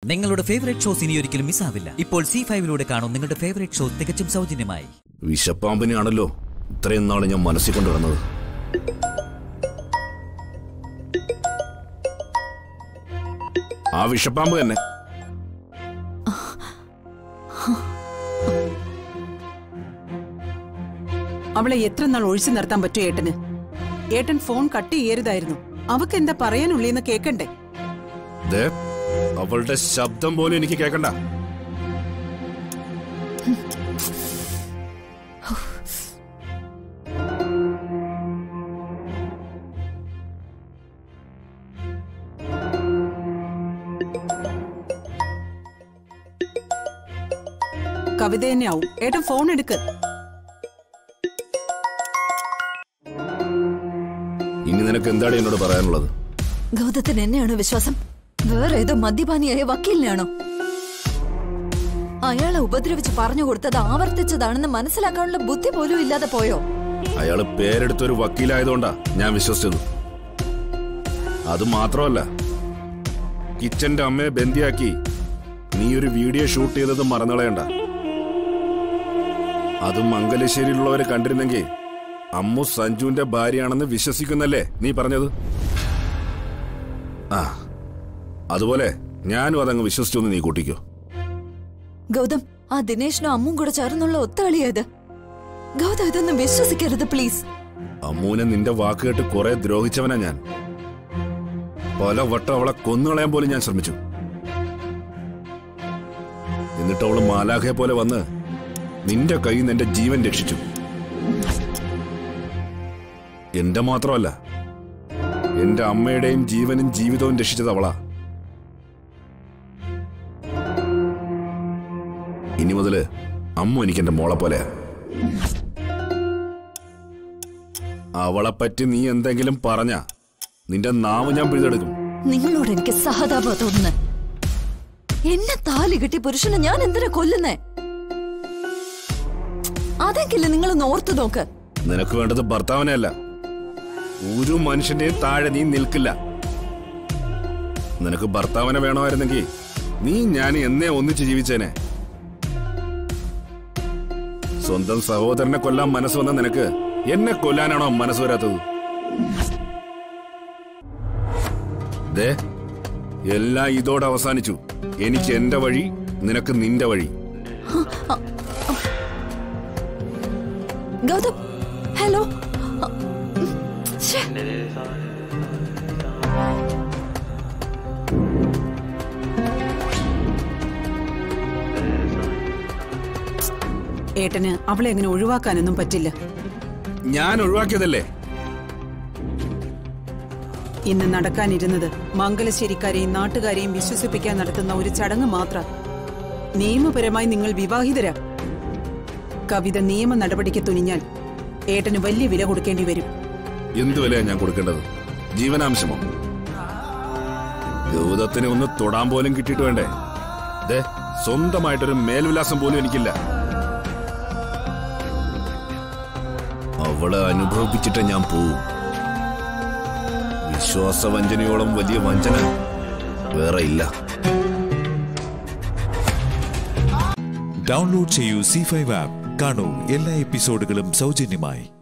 നിങ്ങളുടെ favourite shows ഇനി ഒരിക്കലും മിസ്സാവില്ല ഇപ്പോൾ സി ഫൈവിലൂടെ കാണും നിങ്ങളുടെ ഫേവറേറ്റ് ഷോ തികച്ചും സൗജന്യമായി വിശപ്പാമ്പിനെയാണല്ലോ ഇത്രയും നാള് ഞാൻ മനസ്സിൽ കൊണ്ടുവരുന്നത് ആ വിഷപ്പാമ്പ് തന്നെ അവളെ എത്ര നാൾ ഒഴിച്ചു നിർത്താൻ പറ്റും ഏട്ടന് ഏട്ടൻ ഫോൺ കട്ട് ചെയ്യരുതായിരുന്നു അവക്ക് എന്താ പറയാനുള്ളേന്ന് കേക്കണ്ടേ ദേ, അവളുടെ ശബ്ദം പോലും എനിക്ക് കേൾക്കണ്ട കവിത തന്നെ ആവും ഏട്ടൻ ഫോൺ എടുക്ക് ഇനി നിനക്ക് എന്താണ് എന്നോട് പറയാനുള്ളത് ഗൗതത്തിന് എന്നെയാണോ വിശ്വാസം വേറെ ഏതോ മദ്യപാനിയായ വക്കീലിനാണോ അയാളെ ഉപദ്രവിച്ച് പറഞ്ഞു കൊടുത്തത് ആവർത്തിച്ചതാണെന്ന് മനസ്സിലാക്കാനുള്ള ബുദ്ധി പോലും ഇല്ലാതെ പോയോ അയാള് പേരെടുത്തൊരു വക്കീലായതുകൊണ്ടാ ഞാൻ വിശ്വസിച്ചത് അത് മാത്രമല്ല കിച്ചന്റെ അമ്മയെ ബന്ദിയാക്കി നീ ഒരു വീഡിയോ ഷൂട്ട് ചെയ്തത് മറന്നുകളയണ്ട അത് മംഗലശ്ശേരിയിലുള്ളവരെ കണ്ടിരുന്നെങ്കിൽ അമ്മു സഞ്ജുവിന്റെ ഭാര്യയാണെന്ന് വിശ്വസിക്കുന്നല്ലേ നീ പറഞ്ഞത് ആ അതുപോലെ ഞാനും അതങ്ങ് വിശ്വസിച്ചൊന്ന് നീ കൂട്ടിക്കോ ഗൗതം ആ ദിനേശിനും അമ്മും കൂടെ ചേർന്നുള്ള ഒത്തളിയത് ഗൗതം ഇതൊന്നും വിശ്വസിക്കരുത് പ്ലീസ് അമ്മൂനെ നിന്റെ വാക്ക് കേട്ട് കുറെ ദ്രോഹിച്ചവനാ ഞാൻ പല വട്ടം അവളെ കൊന്നുകളയാൻ പോലും ഞാൻ ശ്രമിച്ചു എന്നിട്ട് അവള് മാലാഖയെ പോലെ വന്ന് നിന്റെ കയ്യിൽ നിന്ന് എന്റെ ജീവൻ രക്ഷിച്ചു എന്റെ മാത്രമല്ല എന്റെ അമ്മയുടെയും ജീവനും ജീവിതവും രക്ഷിച്ചത് അവളാ ഇനി മുതല് അമ്മ എനിക്ക് എന്റെ മോളെ പോലെയാ അവളെപ്പറ്റി നീ എന്തെങ്കിലും പറഞ്ഞ നിന്റെ നാവ് ഞാൻ പിഴുതെടുക്കും നിങ്ങളോട് എനിക്ക് സഹതാപ തോന്നുന്നു എന്നെ താലി കിട്ടിയ പുരുഷനെ ഞാൻ എന്തിനാ കൊല്ലുന്നേ അതെങ്കില് നിങ്ങളൊന്ന് ഓർത്തു നോക്ക് നിനക്ക് വേണ്ടത് ഭർത്താവിനെ അല്ല ഒരു മനുഷ്യന്റെയും താഴെ നീ നിൽക്കില്ല നിനക്ക് ഭർത്താവിനെ വേണമായിരുന്നെങ്കിൽ നീ ഞാൻ എന്നെ ഒന്നിച്ച് ജീവിച്ചേനെ സ്വന്തം സഹോദരനെ കൊല്ലാൻ മനസ്സ് വന്ന നിനക്ക് എന്നെ കൊല്ലാനാണോ മനസ്സ് വരാത്തത് ദേ എല്ലാം ഇതോടെ അവസാനിച്ചു എനിക്ക് എന്റെ വഴി നിനക്ക് നിന്റെ വഴി ഗൗതം ഹലോ ശ്ശേ. ഏട്ടന് അവളെ അങ്ങനെ ഒഴിവാക്കാനൊന്നും പറ്റില്ല ഞാൻ ഒഴിവാക്കിയതല്ലേ ഇന്ന് നടക്കാനിരുന്നത് മംഗലശ്ശേരിക്കാരെയും നാട്ടുകാരെയും വിശ്വസിപ്പിക്കാൻ നടത്തുന്ന ഒരു ചടങ്ങ് മാത്രം നിയമപരമായി നിങ്ങൾ വിവാഹിതരാ കവിത നിയമ നടപടിക്ക് തുനിഞ്ഞാൽ ഏട്ടന് വലിയ വില കൊടുക്കേണ്ടി വരും എന്ത് വിലയാ ഞാൻ കൊടുക്കേണ്ടത് ജീവനാംശമോ ഗൗതത്തിന് ഒന്ന് തൊടാൻ പോലും കിട്ടിയിട്ട് വേണ്ടേ ദേ സ്വന്തമായിട്ടൊരു മേൽവിലാസം പോലും എനിക്കില്ല അവളെ അനുഭവിപ്പിച്ചിട്ട് ഞാൻ പോവും വിശ്വാസവഞ്ചനയോളം വലിയ വഞ്ചന വേറെ ഇല്ല ഡൗൺലോഡ് ചെയ്യൂ സി ഫൈവ് ആപ്പ് കാണൂ എല്ലാ എപ്പിസോഡുകളും സൗജന്യമായി